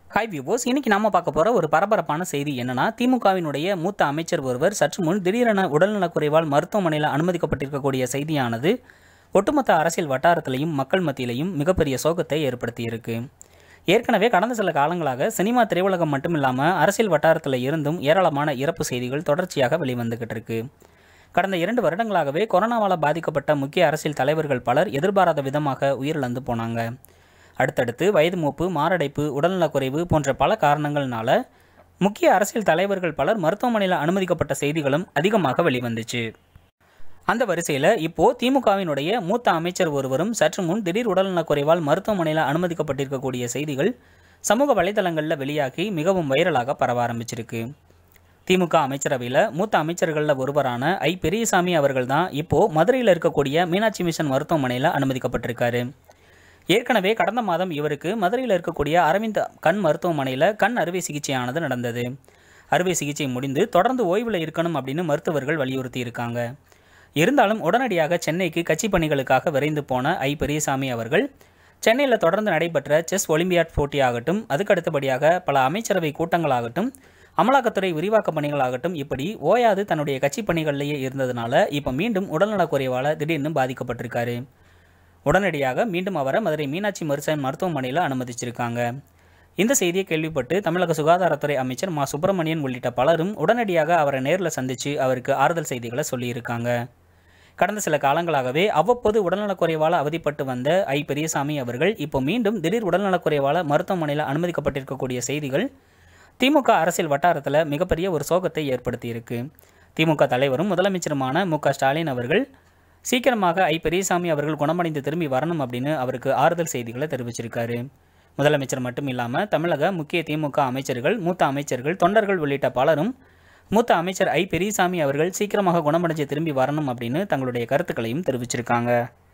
hi viewers இன்னைக்கு நாம பார்க்க போற ஒரு பரபரப்பான செய்தி என்னன்னா திமுகவினுடைய மூத்த அமைச்சர் ஒருவர் சற்று முன் திடீரென உடல்நலக்குறைவால் மருத்துவமனையில் அனுமதிக்கப்பட்டிருக்கக்கூடிய செய்தியானது ஒட்டுமொத்த அரசியல் வட்டாரத்திலையும் மக்கள் மத்தியிலையும் மிகப்பெரிய சோகத்தை ஏற்படுத்தியிருக்கு ஏற்கனவே கடந்த சில காலங்களாக சினிமா திரையுலகம் மட்டும் இல்லாமல் அரசியல் வட்டாரத்தில் இருந்தும் ஏராளமான இறப்பு செய்திகள் தொடர்ச்சியாக வெளிவந்துகிட்டு இருக்கு கடந்த இரண்டு வருடங்களாகவே கொரோனாவால் பாதிக்கப்பட்ட முக்கிய அரசியல் தலைவர்கள் பலர் எதிர்பாராத விதமாக உயிரிழந்து போனாங்க அடுத்தடுத்து வயது மூப்பு மாரடைப்பு உடல்நலக்குறைவு போன்ற பல காரணங்கள்னால முக்கிய அரசியல் தலைவர்கள் பலர் மருத்துவமனையில் அனுமதிக்கப்பட்ட செய்திகளும் அதிகமாக வெளிவந்துச்சு அந்த வரிசையில் இப்போ திமுகவினுடைய மூத்த அமைச்சர் ஒருவரும் சற்று முன் திடீர் உடல்நலக்குறைவால் மருத்துவமனையில் அனுமதிக்கப்பட்டிருக்கக்கூடிய செய்திகள் சமூக வலைதளங்களில் வெளியாகி மிகவும் வைரலாக பரவ ஆரம்பிச்சிருக்கு திமுக அமைச்சரவையில் மூத்த அமைச்சர்களில் ஒருவரான ஐ பெரியசாமி அவர்கள் தான் இப்போ மதுரையில் இருக்கக்கூடிய மீனாட்சி மிஷன் மருத்துவமனையில் அனுமதிக்கப்பட்டிருக்காரு ஏற்கனவே கடந்த மாதம் இவருக்கு மதுரையில் இருக்கக்கூடிய அரவிந்த் கண் மருத்துவமனையில் கண் அறுவை சிகிச்சையானது நடந்தது அறுவை சிகிச்சை முடிந்து தொடர்ந்து ஓய்வில் இருக்கணும் அப்படின்னு மருத்துவர்கள் வலியுறுத்தி இருக்காங்க இருந்தாலும் உடனடியாக சென்னைக்கு கட்சி பணிகளுக்காக விரைந்து போன ஐ பெரியசாமி அவர்கள் சென்னையில் தொடர்ந்து நடைபெற்ற செஸ் ஒலிம்பியாட் போட்டியாகட்டும் அதுக்கு அடுத்தபடியாக பல அமைச்சரவை கூட்டங்களாகட்டும் அமலாக்கத்துறை விரிவாக்க பணிகளாகட்டும் இப்படி ஓயாது தன்னுடைய கட்சி பணிகளிலேயே இருந்ததுனால இப்போ மீண்டும் உடல்நலக்குறைவால் திடீர்னு பாதிக்கப்பட்டிருக்காரு உடனடியாக மீண்டும் அவரை மதுரை மீனாட்சி மருசன் மருத்துவமனையில் அனுமதிச்சிருக்காங்க இந்த செய்தியை கேள்விப்பட்டு தமிழக சுகாதாரத்துறை அமைச்சர் மா சுப்பிரமணியன் உள்ளிட்ட பலரும் உடனடியாக அவரை நேரில் சந்தித்து அவருக்கு ஆறுதல் செய்திகளை சொல்லியிருக்காங்க கடந்த சில காலங்களாகவே அவ்வப்போது உடல்நலக்குறைவால் அவதிப்பட்டு வந்த ஐ பெரியசாமி அவர்கள் இப்போ மீண்டும் திடீர் உடல்நலக்குறைவால் மருத்துவமனையில் அனுமதிக்கப்பட்டிருக்கக்கூடிய செய்திகள் திமுக அரசியல் வட்டாரத்தில் மிகப்பெரிய ஒரு சோகத்தை ஏற்படுத்தியிருக்கு திமுக தலைவரும் முதலமைச்சருமான மு க ஸ்டாலின் அவர்கள் சீக்கிரமாக ஐ பெரியசாமி அவர்கள் குணமடைந்து திரும்பி வரணும் அப்படின்னு அவருக்கு ஆறுதல் செய்திகளை தெரிவிச்சிருக்காரு முதலமைச்சர் மட்டும் இல்லாமல் தமிழக முக்கிய திமுக அமைச்சர்கள் மூத்த அமைச்சர்கள் தொண்டர்கள் உள்ளிட்ட பலரும் மூத்த அமைச்சர் ஐ பெரியசாமி அவர்கள் சீக்கிரமாக குணமடைஞ்சு திரும்பி வரணும் அப்படின்னு தங்களுடைய கருத்துக்களையும் தெரிவிச்சிருக்காங்க